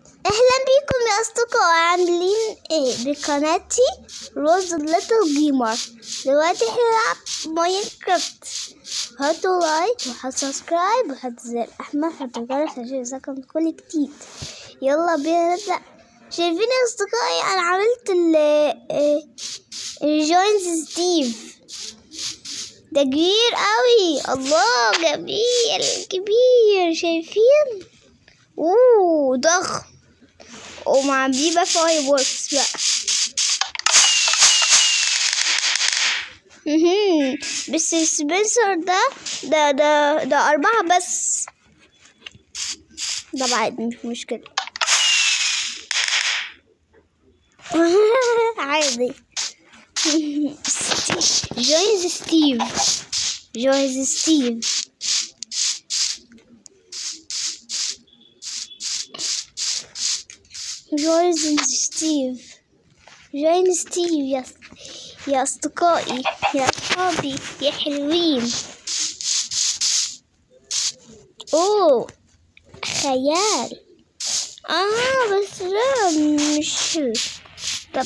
اهلا بيكم يا اصدقاء عاملين ايه بقناتي روز ليتل جيمر دلوقتي هنلعب ماينكرافت حطوا لايك وحطوا سبسكرايب وحطوا زر الاحمر حطوا الجرس عشان يوصلكم كل جديد يلا بينا نبدا شايفين يا اصدقائي انا عملت ال جوينز ستيف ده كبير قوي الله جميل كبير شايفين اوه ضخم ومع بيبقى فاير ووركس بقى مهم. بس سبنسر ده ده ده ده أربعة بس ده بعد مش مشكلة عادي جويز ستيف جويز ستيف جويز ستيف جوين ستيف يا يا أصدقائي يا أصحابي يا حلوين أوه خيال آه بس لا مش حلو طب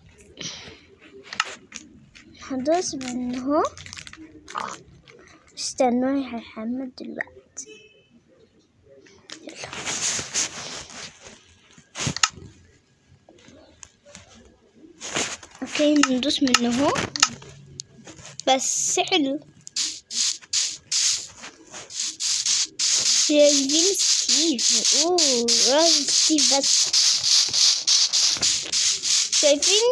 هدوس من هو استنوا هيحمد دلوقتي يلا اوكي ندوس من هو بس حلو شايفين ستيف اوه راجل ستيف بس شايفين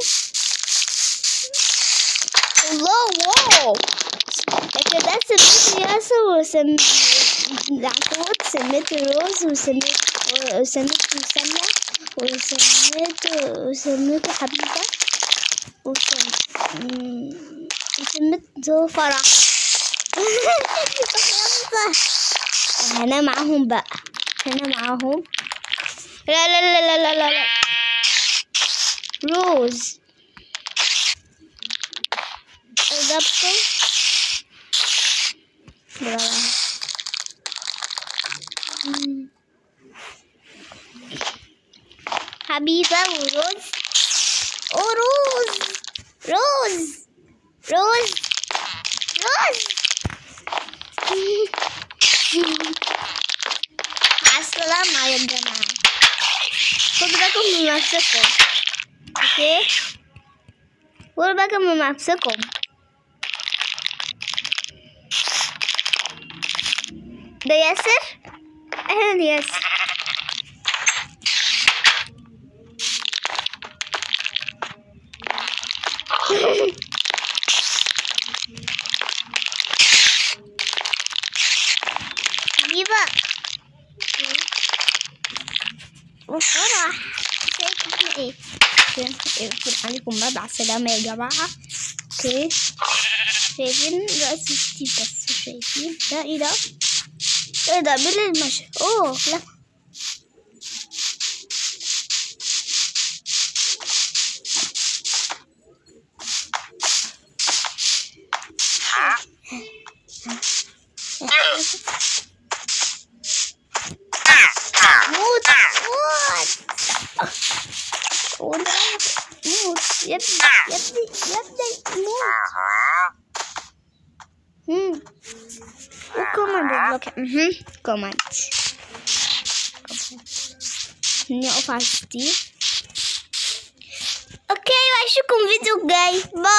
الله واو كده سميت ياسر وسميت العنكبوت سميت روز وسميت وسميت مسمى وسميت وسميت حبيبة وسميت وسميت فرح هنا معاهم بقى هنا معاهم لا لا لا لا لا لا, لا. روز ضبطه حبيبة وروز وروز روز روز روز مع السلامة يا جماعة خدوا بالكم من نفسكم اوكي خدوا بالكم من نفسكم ده ياسر اهلا ياسر حبيبة وفرح شايفين ايه يكون عليكم مبع سلامة يا جماعة اوكي شايفين رأس ستيف بس شايفين ده ايه ده ايه ده بين المشي اوه لا موت موت موت يا ابني يا ابني يا ابني موت هم وكوماند بلوك اها كوماند نقف على ستيف اوكي واشوفكم فيديو جاي باي